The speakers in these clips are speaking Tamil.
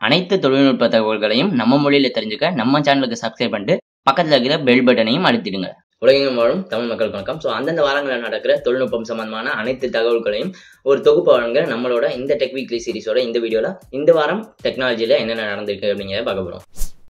அனைத்து தொழில்நுட்ப தகவல்களையும் நம்ம மொழியில தெரிஞ்சுக்க நம்ம சேனலுக்கு சப்ஸ்கிரைப் பண்ணிட்டு பக்கத்துல இருக்கிற பெல் பட்டனையும் அழுத்திடுங்க உலகெங்கும் வாழும் தமிழ் மக்களுக்கு வணக்கம் ஸோ அந்தந்த வாரங்களில் நடக்கிற தொழில்நுட்பம் சம்பந்தமான அனைத்து தகவல்களையும் ஒரு தொகுப்பு வழங்க நம்மளோட இந்த டெக் வீக்லி சீரிஸோட இந்த வீடியோல இந்த வாரம் டெக்னாலஜியில என்னென்ன நடந்திருக்கு அப்படிங்கிறத பார்க்க போறோம்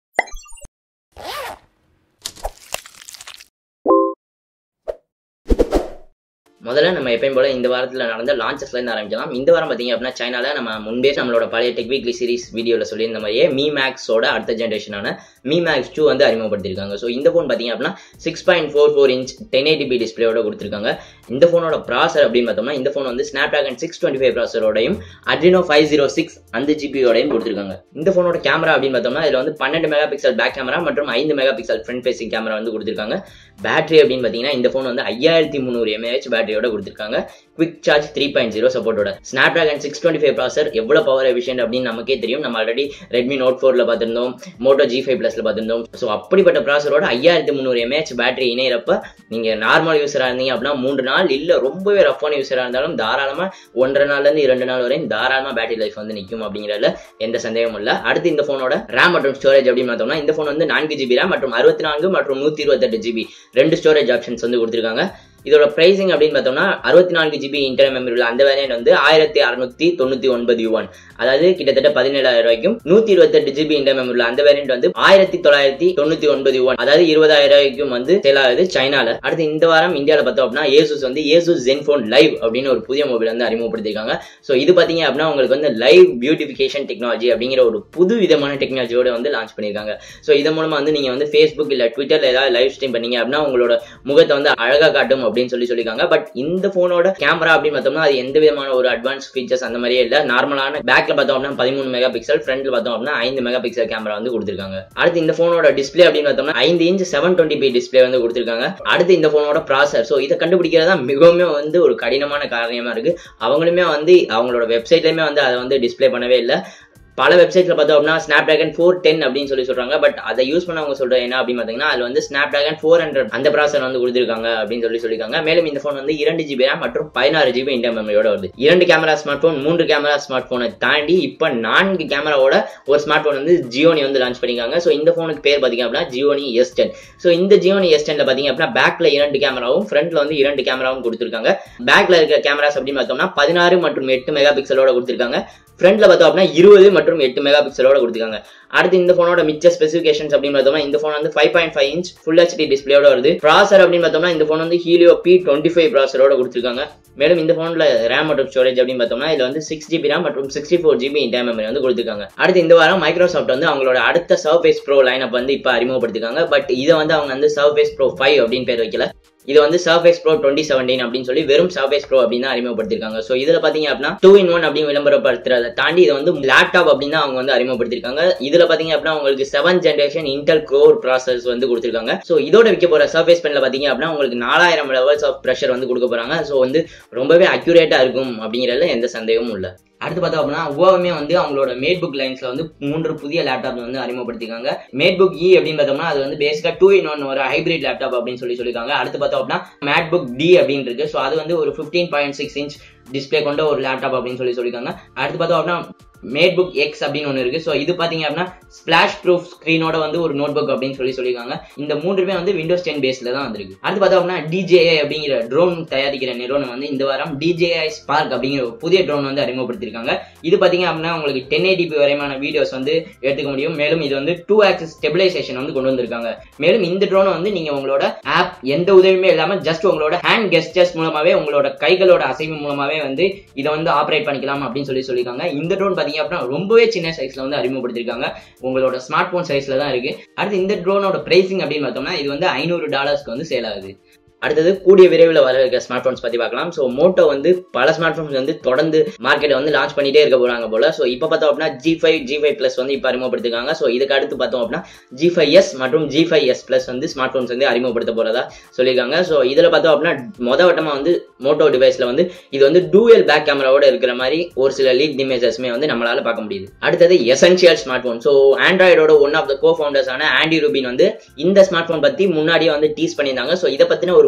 முதல்ல நம்ம எப்பயும் போல இந்த வாரத்தில் நடந்த லான்ச்சஸ்ல இருந்து ஆரம்பிக்கலாம் இந்த வாரம் பார்த்தீங்க அப்படின்னா சைனால நம்ம முன்பே நம்மளோட பழைய டெக் வீக்லி சீரிஸ் வீடியோவில் சொல்லியிருந்த மாதிரியே மீ மேக்ஸோட அடுத்த ஜென்ரேஷனான மீ மேக்ஸ் டூ வந்து அறிமுகப்படுத்திருக்காங்க ஸோ இந்த ஃபோன் பார்த்தீங்க அப்படின்னா six point four four inch ten eighty P டிஸ்பிளேயோட கொடுத்துருக்காங்க இந்த ஃபோனோட ப்ராசர் அப்படின்னு பார்த்தோம்னா இந்த ஃபோன் வந்து Snapdragon six twenty five ப்ராசரோடையும் அட்ரினோ ஃபைவ் ஜீரோ சிக்ஸ் அந்த ஜிபியோடையும் கொடுத்துருக்காங்க இந்த ஃபோனோட கேமரா அப்படின்னு பார்த்தோம்னா இதில் வந்து பன்னெண்டு மெகா பிக்சல் பேக் கேமரா மற்றும் ஐந்து mega pixel front facing camera வந்து கொடுத்துருக்காங்க பேட்டரி அப்படின்னு பார்த்தீங்கன்னா இந்த ஃபோன் வந்து ஐயாயிரத்தி முந்நூறு எம்ஏஹெச் பேட்டரியோட கொடுத்துருக்காங்க quick charge three point zero சப்போர்ட்டோட Snapdragon six twenty five processor எவ்வளோ பவர் எஃபிஷியன்ட் அப்படின்னு நமக்கே தெரியும் நம்ம ஆல்ரெடி ரெட்மி நோட் ஃபோரில் பார்த்துருந்தோம் மோட்டோ ஜி ஃபைவ் ப்ளஸில் பார்த்துருந்தோம் ஸோ அப்படிப்பட்ட ப்ராசரோட ஐயாயிரத்தி முந்நூறு எம்ஏஹெச் பேட்டரி இணையிறப்ப நீங்கள் நார்மல் யூஸராக இருந்தீங்க அப்படின்னா மூன்று நாள் இல்லை ரொம்பவே ரஃப்பான யூஸராக இருந்தாலும் தாராளமாக ஒன்றரை நாள்லேருந்து இரண்டு நாள் வரையும் தாராளமாக பேட்டரி லைஃப் வந்து நிற்கும் அப்படிங்கிறதுல எந்த சந்தேகமும் இல்லை அடுத்து இந்த ஃபோனோட ரேம் மற்றும் ஸ்டோரேஜ் அப்படின்னு பார்த்தோம்னா இந்த ஃபோன் வந்து நான்கு ஜிபி ரேம் மற்றும் அறுபத்தி நான்கு மற்றும் நூற்றி இருபத்தெட்டு ஜிபி ரெண்டு ஸ்டோரேஜ் ஆப்ஷன்ஸ் வந்து கொடுத்துருக்காங்க இதோட பிரைசிங் அப்படின்னு பார்த்தோம்னா அறுபத்தி நான்கு ஜிபி இன்டர்னல் மெமரி உள்ள அந்த வேரியன்ட் வந்து ஆயிரத்தி அறுநூத்தி தொண்ணூத்தி ஒன்பது யூவான் அதாவது கிட்டத்தட்ட பதினேழாயிரம் ரூபாய்க்கும் நூத்தி இருபத்தெட்டு ஜிபி இன்டர் மெமரி உள்ள அந்த வேரியன்ட் வந்து ஆயிரத்தி தொள்ளாயிரத்தி தொண்ணூத்தி ஒன்பது யூவான் அதாவது இருபதாயிரம் ரூபாய்க்கும் வந்து சேல் ஆகுது சைனால அடுத்து இந்த வாரம் இந்தியாவில் பார்த்தோம் அப்படின்னா ஏசூஸ் வந்து ஏசூஸ் ஜென்ஃபோன் லைவ் அப்படின்னு ஒரு புதிய மொபைல் வந்து அறிமுகப்படுத்திருக்காங்க ஸோ இது பார்த்தீங்க அப்படின்னா உங்களுக்கு வந்து லைவ் பியூட்டிஃபிகேஷன் டெக்னாலஜி அப்படிங்கிற ஒரு புது விதமான டெக்னாலஜியோட வந்து லான்ச் பண்ணியிருக்காங்க ஸோ இதன் மூலமா வந்து நீங்க வந்து ஃபேஸ்புக் இல்ல ட்விட்டர்ல ஏதாவது லைவ் ஸ்ட்ரீம் பண்ணீங்க அப்படின்னா உங்களோட முகத்தை வந்து அழகா காட்டும் அப்படின்னு சொல்லி சொல்லியிருக்காங்க பட் இந்த போனோட கேமரா அப்படின்னு பார்த்தோம்னா அது எந்த விதமான ஒரு அட்வான்ஸ் ஃபீச்சர்ஸ் அந்த மாதிரியே இல்ல நார்மலான பேக்ல பார்த்தோம் அப்படின்னா பதிமூணு மெகா பிக்சல் ஃப்ரண்ட்ல பார்த்தோம் அப்படின்னா ஐந்து மெகா பிக்சல் கேமரா வந்து கொடுத்துருக்காங்க அடுத்து இந்த போனோட டிஸ்பிளே அப்படின்னு பார்த்தோம்னா ஐந்து inch seven twenty P display வந்து கொடுத்துருக்காங்க அடுத்து இந்த போனோட ப்ராசர் ஸோ இதை கண்டுபிடிக்கிறதா மிகவும் வந்து ஒரு கடினமான காரியமா இருக்கு அவங்களுமே வந்து அவங்களோட வெப்சைட்லயுமே வந்து அதை வந்து டிஸ்பிளே பண்ணவே இல்லை பல வெப்சைட்ல பார்த்தோம் அப்படின்னா ஸ்னாப் டிராகன் ஃபோர் டென் அப்படின்னு சொல்லி சொல்றாங்க பட் அதை யூஸ் பண்ணவங்க சொல்ற என்ன அப்படின்னு பார்த்தீங்கன்னா அதுல வந்து ஸ்னாப் டிராகன் ஃபோர் ஹண்ட்ரட் அந்த ப்ராசர் வந்து கொடுத்துருக்காங்க அப்படின்னு சொல்லி சொல்லியிருக்காங்க மேலும் இந்த ஃபோன் வந்து இரண்டு ஜிபி ரேம் மற்றும் பதினாறு ஜிபி இன்டர் மெமரியோட வருது இரண்டு கேமரா ஸ்மார்ட் ஃபோன் மூன்று கேமரா ஸ்மார்ட் போனை தாண்டி இப்போ நான்கு கேமராவோட ஒரு ஸ்மார்ட் ஃபோன் வந்து ஜியோனி வந்து லான்ச் பண்ணிருக்காங்க ஸோ இந்த ஃபோனுக்கு பேர் பார்த்தீங்க அப்படின்னா ஜியோனி எஸ் டென் ஸோ இந்த ஜியோனி எஸ் டென்ல பார்த்தீங்க அப்படின்னா பேக்ல இரண்டு கேமராவும் ஃப்ரண்ட்ல வந்து இரண்டு கேமராவும் கொடுத்துருக்காங்க பேக்ல இருக்க கேமராஸ் அப்படின்னு பார்த்தோம்னா பதினாறு மற்றும் எட்டு மெகா பிக்சலோட கொடுத்துருக்காங்க ஃப்ரண்ட்ல பார்த்தோம் அப்படின்னா இருபது மற்றும் எட்டு மெகா பிக்சலோட கொடுத்துருக்காங்க அடுத்து இந்த ஃபோனோட மிச்ச ஸ்பெசிஃபிகேஷன்ஸ் அப்படின்னு பார்த்தோம்னா இந்த ஃபோன் வந்து five point five inch full HD டிஸ்பிளேயோட வருது ப்ராசர் அப்படின்னு பார்த்தோம்னா இந்த ஃபோன் வந்து ஹீலியோ பி டுவெண்ட்டி ஃபைவ் ப்ராசரோட கொடுத்துருக்காங்க மேலும் இந்த ஃபோனில் ரேம் மற்றும் ஸ்டோரேஜ் அப்படின்னு பார்த்தோம்னா இதுல வந்து சிக்ஸ் ஜிபி ரேம் மற்றும் sixty four GB inter memory வந்து கொடுத்துருக்காங்க அடுத்து இந்த வாரம் மைக்ரோசாஃப்ட் வந்து அவங்களோட அடுத்த சர்ஃபேஸ் ப்ரோ லைனப் வந்து இப்போ அறிமுகப்படுத்திருக்காங்க பட் இதை வந்து அவங்க வந்து சர்ஃபேஸ் ப்ரோ ஃபைவ் அப்படின்னு பேர் வைக்கல இது வந்து சர்ஃபேஸ் ப்ரோ டுவெண்ட்டி செவன்டீன் அப்படின்னு சொல்லி வெறும் சர்ஃபேஸ் ப்ரோ அப்படின்னு தான் அறிமுகப்படுத்திருக்காங்க ஸோ இதுல பாத்தீங்க அப்படின்னா டூ இன் ஒன் அப்படின்னு விளம்பரப்படுத்துறதை தாண்டி இது வந்து லேப்டாப் அப்படின்னு தான் அவங்க வந்து அறிமுகப்படுத்திருக்காங்க இதுல பாத்தீங்க அப்படின்னா உங்களுக்கு seven generation Intel core processor வந்து கொடுத்துருக்காங்க ஸோ இதோட விற்க போற சர்ஃபேஸ் பென்ல பாத்தீங்க அப்படின்னா உங்களுக்கு நாலாயிரம் லெவல்ஸ் ஆஃப் ப்ரெஷர் வந்து கொடுக்க போறாங்க ஸோ வந்து ரொம்பவே அக்யூரேட்டா இருக்கும் அப்படிங்கிறதுல எந்த சந்தேகமும் இல்லை அடுத்து பார்த்தோம் அப்படின்னா ஓவமே வந்து அவங்களோட மேட் புக் லைன்ஸ்ல வந்து மூன்று புதிய லேப்டாப் வந்து அறிமுகப்படுத்திருக்காங்க மேட் புக் இ அப்படின்னு பார்த்தோம்னா அது வந்து பேசிக்கா டூ இன் ஒன் ஒரு ஹைபிரிட் லேப்டாப் அப்படின்னு சொல்லி சொல்லியிருக்காங்க அடுத்து பார்த்தோம் அப்படின்னா மேட் புக் டி அப்படின்னு இருக்கு ஸோ அது வந்து ஒரு fifteen point six inch display கொண்ட ஒரு லேப்டாப் அப்படின்னு சொல்லி சொல்லியிருக்காங்க அடுத்து பார்த்தோம் அப்படின்னா மேட் புக் எக்ஸ் அப்படின்னு ஒன்று இருக்கு ஸோ இது பார்த்தீங்க அப்படின்னா ஸ்பிளாஷ் ப்ரூஃப் ஸ்க்ரீனோட வந்து ஒரு நோட் புக் அப்படின்னு சொல்லி சொல்லியிருக்காங்க இந்த மூன்றுமே வந்து விண்டோஸ் டென் பேஸ்ல தான் வந்திருக்கு அடுத்து பார்த்தோம் அப்படின்னா டிஜேஐ அப்படிங்கிற ட்ரோன் தயாரிக்கிற நிறுவனம் வந்து இந்த வாரம் டிஜேஐ ஸ்பார்க் அப்படிங்கிற ஒரு புதிய ட்ரோன் வந்து அறிமுகப்படுத்திருக்காங்க இது பார்த்தீங்க அப்படின்னா உங்களுக்கு டென் ஏடிபி வரைமான வீடியோஸ் வந்து எடுத்துக்க முடியும் மேலும் இது வந்து டூ ஆக்சஸ் ஸ்டெபிலைசேஷன் வந்து கொண்டு வந்திருக்காங்க மேலும் இந்த ட்ரோனை வந்து நீங்க உங்களோட ஆப் எந்த உதவியுமே இல்லாம ஜஸ்ட் உங்களோட ஹேண்ட் கெஸ்டர்ஸ் மூலமாவே உங்களோட கைகளோட அசைவு மூலமாவே வந்து இதை வந்து ஆப்ரேட் பண்ணிக்கலாம் அப்படின்னு சொல்லி சொல்லியிருக்காங்க இந்த ட்ரோன் பார்த்தீங்க அப்படின்னா ரொம்பவே சின்ன சைஸ்ல வந்து அறிமுகப்படுத்திருக்காங்க உங்களோட ஸ்மார்ட் போன் சைஸ்ல தான் இருக்கு அடுத்து இந்த ட்ரோனோட பிரைசிங் அப்படின்னு பார்த்தோம்னா இது வந்து ஐநூறு டாலர்ஸ்க்கு வந்து சேல் ஆகுது அடுத்தது கூடிய விரைவில் வர இருக்க ஸ்மார்ட் போன்ஸ் பத்தி பார்க்கலாம் ஸோ மோட்டோ வந்து பல ஸ்மார்ட் போன்ஸ் வந்து தொடர்ந்து மார்க்கெட்டை வந்து லான்ச் பண்ணிட்டே இருக்க போறாங்க போல ஸோ இப்போ பார்த்தோம் அப்படின்னா G five G five plus வந்து இப்போ அறிமுகப்படுத்திருக்காங்க ஸோ இதுக்கு அடுத்து பார்த்தோம் அப்படின்னா ஜி ஃபைவ் எஸ் மற்றும் ஜி ஃபைவ் எஸ் பிளஸ் வந்து ஸ்மார்ட் போன்ஸ் வந்து அறிமுகப்படுத்த போறதா சொல்லியிருக்காங்க ஸோ இதில் பார்த்தோம் அப்படின்னா மொத வட்டமா வந்து மோட்டோ டிவைஸ்ல வந்து இது வந்து டூயல் பேக் கேமராவோட இருக்கிற மாதிரி ஒரு சில லீக் இமேஜஸ்மே வந்து நம்மளால பார்க்க முடியுது அடுத்தது எசென்சியல் ஸ்மார்ட் போன் ஸோ ஆண்ட்ராய்டோட ஒன் ஆஃப் த கோ ஃபவுண்டர்ஸான ஆண்டி ரூபின் வந்து இந்த ஸ்மார்ட் போன் பத்தி முன்னாடியே வந்து டீஸ் பண்ணியிருந்தாங்க ஸோ இதை பத்தின ஒரு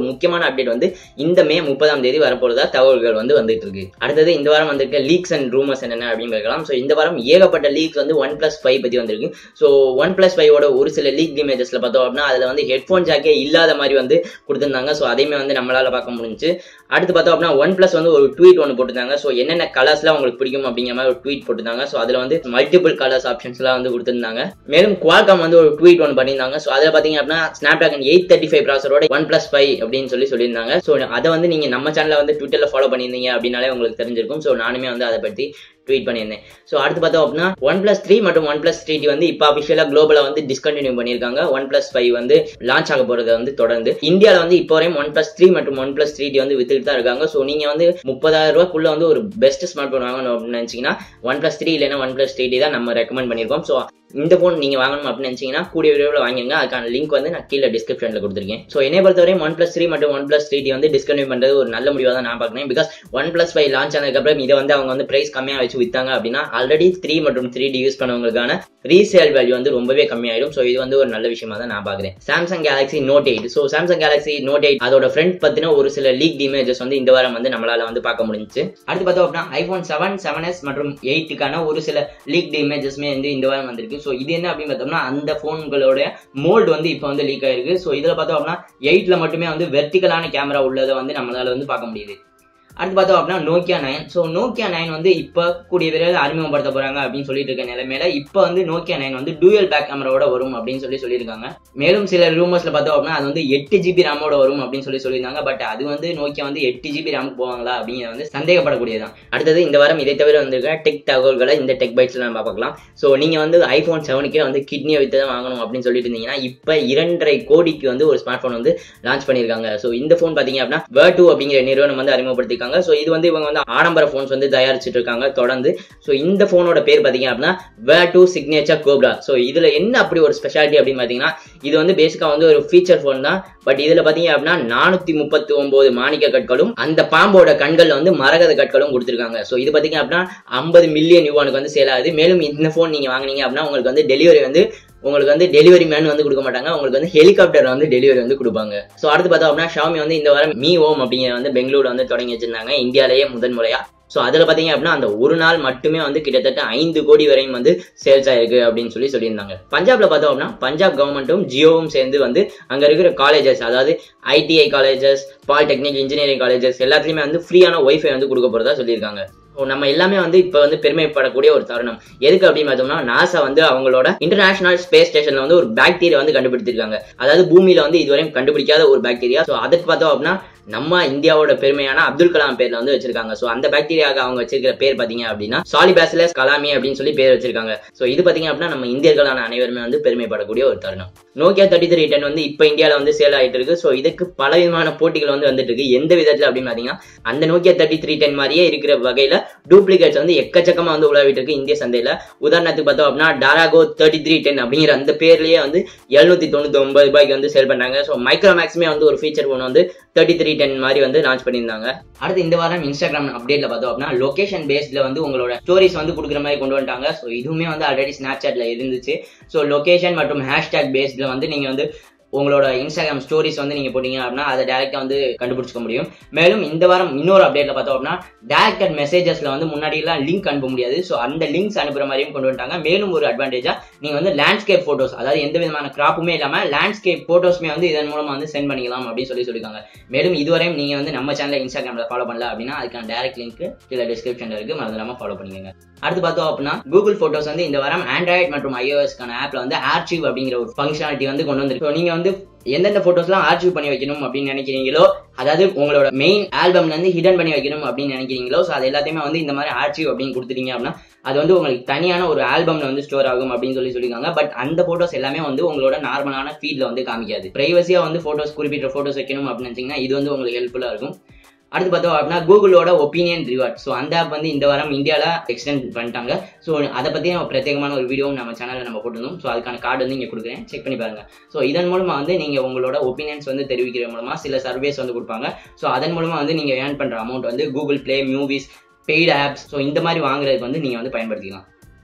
முக்கியமான அப்டேட் வந்து இந்த மே முப்பதாம் தேதி வரப்போறதா தகவல்கள் வந்து வந்துட்டு இருக்கு அடுத்தது இந்த வாரம் வந்திருக்க லீக்ஸ் அண்ட் ரூமர்ஸ் என்னென்ன அப்படின்னு பார்க்கலாம் ஸோ இந்த வாரம் ஏகப்பட்ட லீக்ஸ் வந்து ஒன் பிளஸ் ஃபைவ் பத்தி வந்திருக்கு ஸோ ஒன் பிளஸ் ஃபைவோட ஒரு சில லீக் இமேஜஸ்ல பார்த்தோம் அப்படின்னா அதுல வந்து ஹெட்ஃபோன் ஜாக்கே இல்லாத மாதிரி வந்து கொடுத்திருந்தாங்க ஸோ அதையுமே வந்து நம்மளால பார்க்க முடிஞ்சு அடுத்து பார்த்தோம் அப்படின்னா ஒன் பிளஸ் வந்து ஒரு ட்வீட் ஒன்று போட்டிருந்தாங்க ஸோ என்னென்ன கலர்ஸ்லாம் உங்களுக்கு பிடிக்கும் அப்படிங்கிற மாதிரி ஒரு ட்வீட் போட்டிருந்தாங்க ஸோ அதில் வந்து மல்டிபிள் கலர்ஸ் ஆப்ஷன்ஸ்லாம் வந்து கொடுத்திருந்தாங்க மேலும் குவால்காம் வந்து ஒரு ட்வீட் ஒன்று பண்ணியிருந்தாங்க ஸோ அதில் பார்த்தீங்க அப்படின்னா Snapdragon eight thirty five ப்ராசரோட ஒன் பிளஸ் ஃபைவ் அப்படின்னு சொல்லி சொல்லியிருந்தாங்க ஸோ அதை வந்து நீங்கள் நம்ம சேனலில் வந்து ட்விட்டரில் ஃபாலோ பண்ணியிருந்தீங்க அப்படின்னாலே உங்களுக்கு தெரிஞ்சிருக்கும் ஸோ நானுமே வந்து அதை பற்றி ட்வீட் பண்ணியிருந்தேன் ஸோ அடுத்து பார்த்தோம் அப்படின்னா ஒன் பிளஸ் த்ரீ மற்றும் ஒன் பிளஸ் த்ரீ வந்து இப்போ அஃபிஷியலாக குளோபலாக வந்து டிஸ்கண்டினியூ பண்ணியிருக்காங்க ஒன் பிளஸ் ஃபைவ் வந்து லான்ச் ஆக போகிறத வந்து தொடர்ந்து இந்தியாவில் வந்து இப்போ வரையும் ஒன் பிளஸ் த்ரீ மற்றும் ஒன் பிளஸ் த்ரீ வந்து வித்துட்டு தான் இருக்காங்க ஸோ நீங்கள் வந்து முப்பதாயிரம் ரூபாய்க்குள்ள வந்து ஒரு பெஸ்ட் ஸ்மார்ட் ஃபோன் வாங்கணும் அப்படின்னு நினச்சிங்கன்னா ஒன் பிளஸ் த்ரீ இல்லைன்னா ஒன் பிளஸ் த்ரீ தான் நம்ம ரெக்கமெண்ட் பண்ணியிருக்கோம் ஸோ இந்த ஃபோன் நீங்கள் வாங்கணும் அப்படின்னு நினச்சிங்கன்னா கூடிய விரைவில் வாங்கிங்க அதுக்கான லிங்க் வந்து நான் கீழே டிஸ்கிரிப்ஷனில் கொடுத்துருக்கேன் ஸோ என்னை பொறுத்தவரையும் ஒன் பிளஸ் த்ரீ மற்றும் ஒன் பிளஸ் த்ரீ வந்து டிஸ்கண்டியூ பண்ணுறது ஒரு நல்ல முடிவாக தான் நான் பார்க்குறேன் because OnePlus five launch ஆனதுக்கப்புறம் இதை வந்து அவங்க வந்து பிரைஸ் கம்மியாக வச்சு வித்தாங்க அப்படின்னா ஆல்ரெடி த்ரீ மற்றும் த்ரீ டி யூஸ் பண்ணவங்களுக்கான ரீசேல் வேல்யூ வந்து ரொம்பவே கம்மியாயிடும் ஸோ இது வந்து ஒரு நல்ல விஷயமா தான் நான் பார்க்குறேன் Samsung Galaxy Note eight so Samsung Galaxy Note eight அதோட ஃப்ரண்ட் பற்றின ஒரு சில லீக் இமேஜஸ் வந்து இந்த வாரம் வந்து நம்மளால வந்து பார்க்க முடிஞ்சுச்சு அடுத்து பார்த்தோம் அப்படின்னா ஐஃபோன் செவன் செவன் எஸ் மற்றும் எயிட்டுக்கான ஒரு சில லீக் இமேஜஸ்மே வந்து இந்த வாரம் வந்திருக்கு ஸோ இது என்ன அப்படின்னு பார்த்தோம்னா அந்த ஃபோன்களோட மோல்டு வந்து இப்போ வந்து லீக் ஆயிருக்கு ஸோ இதில் பார்த்தோம் அப்படின்னா எயிட்ல மட்டுமே வந்து வெர்டிகலான கேமரா உள்ளதை வந்து நம்மளால வந்து பார்க்க முடியுது அடுத்து பார்த்தோம் அப்படின்னா Nokia nine so Nokia nine வந்து இப்போ கூடிய விரைவில் அறிமுகப்படுத்த போறாங்க அப்படின்னு சொல்லிட்டு இருக்க நிலைமையில இப்போ வந்து நோக்கியா நைன் வந்து டூயல் பேக் கேமராவோட வரும் அப்படின்னு சொல்லி சொல்லியிருக்காங்க மேலும் சில ரூமர்ஸ்ல பார்த்தோம் அப்படின்னா அது வந்து எட்டு ஜிபி ரேமோட வரும் அப்படின்னு சொல்லி சொல்லியிருந்தாங்க பட் அது வந்து நோக்கியா வந்து எட்டு ஜிபி ரேமுக்கு போவாங்களா அப்படிங்கிறது வந்து சந்தேகப்படக்கூடியதான் அடுத்தது இந்த வாரம் இதை தவிர வந்திருக்க டெக் தகவல்களை இந்த டெக் பைட்ஸ்ல நம்ம பார்க்கலாம் ஸோ நீங்க வந்து ஐபோன் செவனுக்கே வந்து கிட்னியை வித்து தான் வாங்கணும் அப்படின்னு சொல்லிட்டு இருந்தீங்கன்னா இப்போ இரண்டரை கோடிக்கு வந்து ஒரு ஸ்மார்ட் ஃபோன் வந்து லான்ச் பண்ணியிருக்காங்க ஸோ இந்த ஃபோன் பார்த்தீங்க அப்படின்னா வேர் டூ அப்படிங்கிற நிறுவனம் வந்து அறிமுகப்படுத்திருக்காங்க ஸோ இது வந்து இவங்க வந்து ஆடம்பர ஃபோன்ஸ் வந்து தயாரிச்சுட்டு இருக்காங்க தொடர்ந்து ஸோ இந்த ஃபோனோட பேர் பார்த்தீங்க அப்படின்னா Vertu signature Cobra so இதுல என்ன அப்படி ஒரு ஸ்பெஷாலிட்டி அப்படின்னு பார்த்தீங்கன்னா இது வந்து பேசிக்கா வந்து ஒரு ஃபீச்சர் ஃபோன் தான் பட் இதுல பாத்தீங்க அப்படின்னா நானூத்தி முப்பத்தி ஒன்பது மாணிக்க கற்களும் அந்த பாம்போட கண்கள்ல வந்து மரகத கற்களும் கொடுத்துருக்காங்க ஸோ இது பாத்தீங்க அப்படின்னா ஐம்பது மில்லியன் யூவானுக்கு வந்து சேல் ஆகுது மேலும் இந்த ஃபோன் நீங்க வாங்குனீங்க அப்படின்னா உங்களுக்கு வந்து டெலிவரி வந்து உங்களுக்கு வந்து டெலிவரி மேன் வந்து கொடுக்க மாட்டாங்க உங்களுக்கு வந்து ஹெலிகாப்டர் வந்து டெலிவரி வந்து கொடுப்பாங்க ஸோ அடுத்து பார்த்தோம் அப்படின்னா ஷாமி வந்து இந்த வாரம் மீ ஓம் அப்படிங்கிற வந்து பெங்களூர்ல வந்து தொடங்கி வச்சிருந்தாங்க இந்தியாலேயே முதன் முறையா ஸோ அதில் பார்த்தீங்க அப்படின்னா அந்த ஒரு நாள் மட்டுமே வந்து கிட்டத்தட்ட ஐந்து கோடி வரையும் வந்து சேல்ஸ் ஆயிருக்கு அப்படின்னு சொல்லி சொல்லியிருந்தாங்க பஞ்சாப்ல பார்த்தோம் அப்படின்னா பஞ்சாப் கவர்மெண்ட்டும் ஜியோவும் சேர்ந்து வந்து அங்கே இருக்கிற காலேஜஸ் அதாவது ITI colleges polytechnic engineering colleges எல்லாத்துலேயுமே வந்து ஃப்ரீயான ஒய்ஃபை வந்து கொடுக்க போகிறதா சொல்லியிருக்காங்க ஸோ நம்ம எல்லாமே வந்து இப்போ வந்து பெருமைப்படக்கூடிய ஒரு தருணம் எதுக்கு அப்படின்னு பார்த்தோம்னா நாசா வந்து அவங்களோட இன்டர்நேஷனல் ஸ்பேஸ் ஸ்டேஷன்ல வந்து ஒரு பாக்டீரியா வந்து கண்டுபிடிச்சிருக்காங்க அதாவது பூமியில வந்து இதுவரையும் கண்டுபிடிக்காத ஒரு பாக்டீரியா ஸோ அதுக்கு பார்த்தோம் அப்படின்னா நம்ம இந்தியாவோட பெருமையான அப்துல் கலாம் பேர்ல வந்து வச்சிருக்காங்க ஸோ அந்த பாக்டீரியாவுக்கு அவங்க வச்சிருக்கிற பேர் பாத்தீங்க அப்படின்னா சாலிபாசிலஸ் கலாமி அப்படின்னு சொல்லி பேர் வச்சிருக்காங்க ஸோ இது பாத்தீங்க அப்படின்னா நம்ம இந்தியர்களான அனைவருமே வந்து பெருமைப்படக்கூடிய ஒரு தருணம் நோக்கியா தேர்ட்டி த்ரீ டென் வந்து இப்போ இந்தியாவில் வந்து சேல் ஆகிட்டு இருக்கு ஸோ இதுக்கு பல விதமான போட்டிகள் வந்து வந்துட்டு இருக்கு எந்த விதத்தில் அப்படின்னு பார்த்தீங்கன்னா அந்த நோக்கியா தேர்ட்டி த்ரீ டென் மாதிரியே இருக்கிற வகையில் டூப்ளிகேட்ஸ் வந்து எக்கச்சக்கமாக வந்து உலாவிட்டு இருக்கு இந்திய சந்தையில் உதாரணத்துக்கு பார்த்தோம் அப்படின்னா டாராகோ தேர்ட்டி த்ரீ டென் அப்படிங்கிற அந்த பேர்லயே வந்து எழுநூத்தி தொண்ணூத்தி ஒன்பது ரூபாய்க்கு வந்து சேல் பண்ணாங்க ஸோ மைக்ரோமேக்ஸுமே வந்து ஒரு ஃபீச்சர் ஃபோன் வந்து தேர்ட்டி த்ரீ டென் மாதிரி வந்து லான்ச் பண்ணியிருந்தாங்க அடுத்து இந்த வாரம் இன்ஸ்டாகிராம் அப்டேட்ல பார்த்தோம் அப்படின்னா லொகேஷன் பேஸ்ட்ல வந்து உங்களோட ஸ்டோரிஸ் வந்து கொடுக்குற மாதிரி கொண்டு வந்துட்டாங்க ஸோ இதுவுமே வந்து ஆல்ரெடி ஸ்னாப் சாட்ல இருந்துச்சு ஸோ லொகேஷன் மற்றும் ஹேஷ்டேக் பேஸ்ட்ல வந்து நீங்க வந்து உங்களோட இன்ஸ்டாகிராம் ஸ்டோரிஸ் வந்து நீங்க போட்டீங்க அப்படின்னா அதை டேரக்டா வந்து கண்டுபிடிச்சிக்க முடியும் மேலும் இந்த வாரம் இன்னொரு அப்டேட்ல பார்த்தோம் அப்படின்னா டேரக்டட் மெசேஜஸ்ல வந்து முன்னாடி எல்லாம் லிங்க் அனுப்ப முடியாது ஸோ அந்த லிங்க்ஸ் அனுப்புற மாதிரியும் கொண்டு வந்துட்டாங்க மேலும் ஒரு அட்வான்டேஜா நீங்க வந்து லேண்ட்ஸ்கேப் போட்டோஸ் அதாவது எந்த விதமான கிராப்புமே இல்லாம லேண்ட்ஸ்கேப் போட்டோஸ்மே வந்து இதன் மூலமா வந்து சென்ட் பண்ணிக்கலாம் அப்படின்னு சொல்லி சொல்லியிருக்காங்க மேலும் இதுவரையும் நீங்க வந்து நம்ம சேனல் இன்ஸ்டாகிராம்ல ஃபாலோ பண்ணல அப்படின்னா அதுக்கான டேரக்ட் லிங்க் கீழே டிஸ்கிரிப்ஷன்ல இருக்கு மறந்துடாம ஃபாலோ பண்ணிக்கோங்க அடுத்து பார்த்தோம் அப்படின்னா கூகுள் போட்டோஸ் வந்து இந்த வாரம் ஆண்ட்ராய்ட் மற்றும் ஐஓஎஸ்க்கான ஆப்ல வந்து ஆர்ச்சிவ் அப்படிங்கிற ஒரு ஃபங்க்ஷனாலிட்டி வந்து கொண்டு வந்திருக்கு So, நீங்க வந்து எந்தெந்த போட்டோஸ்லாம் ஆர்ச்சிவ் பண்ணி வைக்கணும் அப்படின்னு நினைக்கிறீங்களோ அதாவது உங்களோட மெயின் ஆல்பம்ல இருந்து ஹிடன் பண்ணி வைக்கணும் அப்படின்னு நினைக்கிறீங்களோ ஸோ அது எல்லாத்தையுமே வந்து இந்த மாதிரி ஆர்ச்சிவ் அப்படின்னு கொடுத்துட்டீங்க அப்படின்னா அது வந்து உங்களுக்கு தனியான ஒரு ஆல்பம்ல வந்து ஸ்டோர் ஆகும் அப்படின்னு சொல்லி சொல்லியிருக்காங்க பட் அந்த போட்டோஸ் எல்லாமே வந்து உங்களோட நார்மலான ஃபீட்ல வந்து காமிக்காது பிரைவசியா வந்து போட்டோஸ் குறிப்பிட்ட போட்டோஸ் வைக்கணும் அப்படின்னு நினைச்சீங்கன்னா இது வந்து உங்களுக்கு ஹெல்ப்ஃபுல்லா இருக்கும் அடுத்து பார்த்தோம் அப்படின்னா கூகுளோட ஒப்பீனியன் ரிவார்ட் ஸோ அந்த ஆப் வந்து இந்த வாரம் இந்தியாவில் எக்ஸ்டெண்ட் பண்ணிட்டாங்க ஸோ அதை பற்றி நம்ம பிரத்யேகமான ஒரு வீடியோ நம்ம சேனலில் நம்ம போட்டிருந்தோம் ஸோ அதுக்கான கார்டு வந்து இங்கே கொடுக்குறேன் செக் பண்ணி பாருங்க ஸோ இதன் மூலமாக வந்து நீங்கள் உங்களோட ஒப்பீனியன்ஸ் வந்து தெரிவிக்கிற மூலமாக சில சர்வேஸ் வந்து கொடுப்பாங்க ஸோ அதன் மூலமாக வந்து நீங்கள் ஏர்ன் பண்ணுற அமௌண்ட் வந்து Google Play Movies paid apps so இந்த மாதிரி வாங்குறதுக்கு வந்து நீங்கள் வந்து பயன்படுத்திக்கலாம்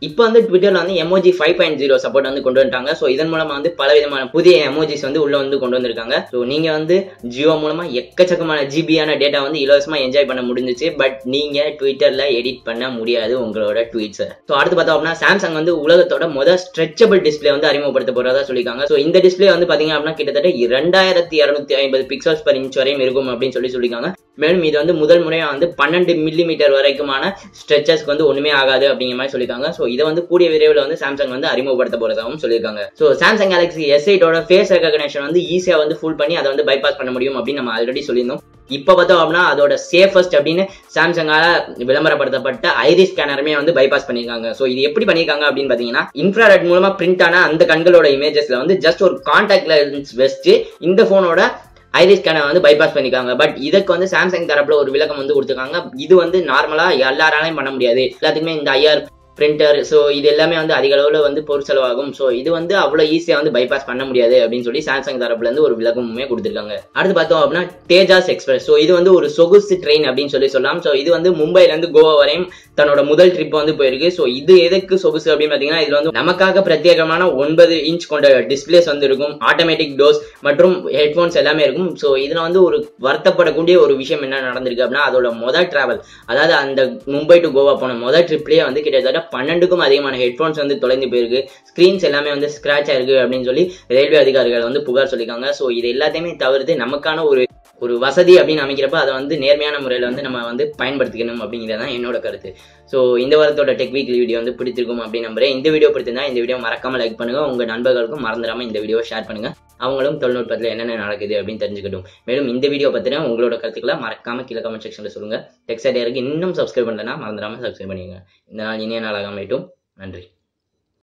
இப்போ வந்து ட்விட்டர்ல வந்து emoji five point zero support வந்து கொண்டு வந்துட்டாங்க ஸோ இதன் மூலமா வந்து பல விதமான புதிய எமோஜிஸ் வந்து உள்ள வந்து கொண்டு வந்திருக்காங்க ஸோ நீங்க வந்து ஜியோ மூலமா எக்கச்சக்கமான ஜிபியான டேட்டா வந்து இலவசமா என்ஜாய் பண்ண முடிஞ்சிச்சு பட் நீங்க ட்விட்டர்ல எடிட் பண்ண முடியாது உங்களோட ட்வீட்ஸை ஸோ அடுத்து பார்த்தோம் அப்படின்னா சாம்சங் வந்து உலகத்தோட முதல் ஸ்ட்ரெச்சபிள் டிஸ்பிளே வந்து அறிமுகப்படுத்த போறதா சொல்லியிருக்காங்க ஸோ இந்த டிஸ்பிளே வந்து பாத்தீங்க அப்படின்னா கிட்டத்தட்ட இரண்டாயிரத்தி இரநூத்தி ஐம்பது பிக்சல்ஸ் பர் இன்ச் வரையும் இருக்கும் அப்படின்னு சொல்லி சொல்லியிருக்காங்க மேலும் இது வந்து முதல் முறையா வந்து பன்னெண்டு மில்லி மீட்டர் வரைக்குமான ஸ்ட்ரெச்சஸ்க்கு வந்து ஒண்ணுமே ஆகாது அப்படிங்கிற மாதிரி சொல்லியிருக்காங்க ஸோ இதை வந்து கூடிய விரைவில் வந்து சாம்சங் வந்து அறிமுகப்படுத்த போறதாகவும் சொல்லியிருக்காங்க ஸோ சாம்சங் கேலக்ஸி எஸ் எயிட்டோட ஃபேஸ் ரெகக்னேஷன் வந்து ஈஸியா வந்து ஃபுல் பண்ணி அதை வந்து பைபாஸ் பண்ண முடியும் அப்படின்னு நம்ம ஆல்ரெடி சொல்லியிருந்தோம் இப்போ பார்த்தோம் அப்படின்னா அதோட சேஃபஸ்ட் அப்படின்னு சாம்சங்கால விளம்பரப்படுத்தப்பட்ட ஐரிஸ் ஸ்கேனருமே வந்து பைபாஸ் பண்ணியிருக்காங்க ஸோ இது எப்படி பண்ணியிருக்காங்க அப்படின்னு பார்த்தீங்கன்னா இன்ஃப்ராரெட் மூலமா பிரிண்ட் ஆன அந்த கண்களோட இமேஜஸ்ல வந்து ஜஸ்ட் ஒரு கான்டாக்ட் லென்ஸ் வச்சு இந்த போனோட ஐரிஸ் ஸ்கேனை வந்து பைபாஸ் பண்ணிருக்காங்க பட் இதுக்கு வந்து சாம்சங் தரப்புல ஒரு விளக்கம் வந்து கொடுத்துருக்காங்க இது வந்து நார்மலா எல்லாராலையும் பண்ண முடியாது எல்லாத்துக்குமே இந்த ஐஆர் பிரிண்டர் ஸோ இது எல்லாமே வந்து அதிக அளவில் வந்து பொருள் செலவாகும் ஸோ இது வந்து அவ்வளோ ஈஸியாக வந்து பைபாஸ் பண்ண முடியாது அப்படின்னு சொல்லி சாம்சங் தரப்புல இருந்து ஒரு விளக்கமுமே கொடுத்துருக்காங்க அடுத்து பார்த்தோம் அப்படின்னா தேஜாஸ் எக்ஸ்பிரஸ் ஸோ இது வந்து ஒரு சொகுசு ட்ரெயின் அப்படின்னு சொல்லி சொல்லலாம் ஸோ இது வந்து மும்பைல இருந்து கோவா வரையும் தன்னோட முதல் ட்ரிப் வந்து போயிருக்கு ஸோ இது எதுக்கு சொகுசு அப்படின்னு பார்த்தீங்கன்னா இதுல வந்து நமக்காக பிரத்யேகமான ஒன்பது இன்ச் கொண்ட டிஸ்பிளேஸ் வந்து இருக்கும் ஆட்டோமேட்டிக் டோஸ் மற்றும் ஹெட்ஃபோன்ஸ் எல்லாமே இருக்கும் ஸோ இதுல வந்து ஒரு வருத்தப்படக்கூடிய ஒரு விஷயம் என்ன நடந்திருக்கு அப்படின்னா அதோட மொதல் டிராவல் அதாவது அந்த மும்பை டு கோவா போன மொதல் ட்ரிப்லேயே வந்து கிட்டத்தட்ட பன்னெண்டுக்கும் அதிகமான ஹெட்ஃபோன்ஸ் வந்து தொலைந்து போயிருக்கு ஸ்க்ரீன்ஸ் எல்லாமே வந்து ஸ்கிராச் ஆயிருக்கு அப்படின்னு சொல்லி ரயில்வே அதிகாரிகள் வந்து புகார் சொல்லியிருக்காங்க ஸோ இது எல்லாத்தையுமே தவிர்த்து நமக்கான ஒரு ஒரு வசதி அப்படின்னு அமைக்கிறப்ப அதை வந்து நேர்மையான முறையில் வந்து நம்ம வந்து பயன்படுத்திக்கணும் அப்படிங்கிறது தான் என்னோட கருத்து ஸோ இந்த வாரத்தோட டெக் வீக்லி வீடியோ வந்து பிடிச்சிருக்கும் அப்படின்னு நம்புறேன் இந்த வீடியோ பிடிச்சிருந்தா இந்த வீடியோ மறக்காம லைக் பண்ணுங்க உங்க நண்பர்களுக்கும் மறந்துடாம இந்த வீடியோ ஷேர் பண்ணுங்க அவங்களும் தொழில்நுட்பத்தில் என்னென்ன நடக்குது அப்படின்னு தெரிஞ்சுக்கட்டும் மேலும் இந்த வீடியோ பற்றின உங்களோட கருத்துக்களை மறக்காம கீழே கமெண்ட் செக்ஷனில் சொல்லுங்க டெக்ஸ்டைலருக்கு இன்னும் சப்ஸ்கிரைப் பண்ணலன்னா மறந்துடாம சப்ஸ்கிரைப் பண்ணிடுங்க இந்த நாள் இனிய நாளாக அமையட்டும் நன்றி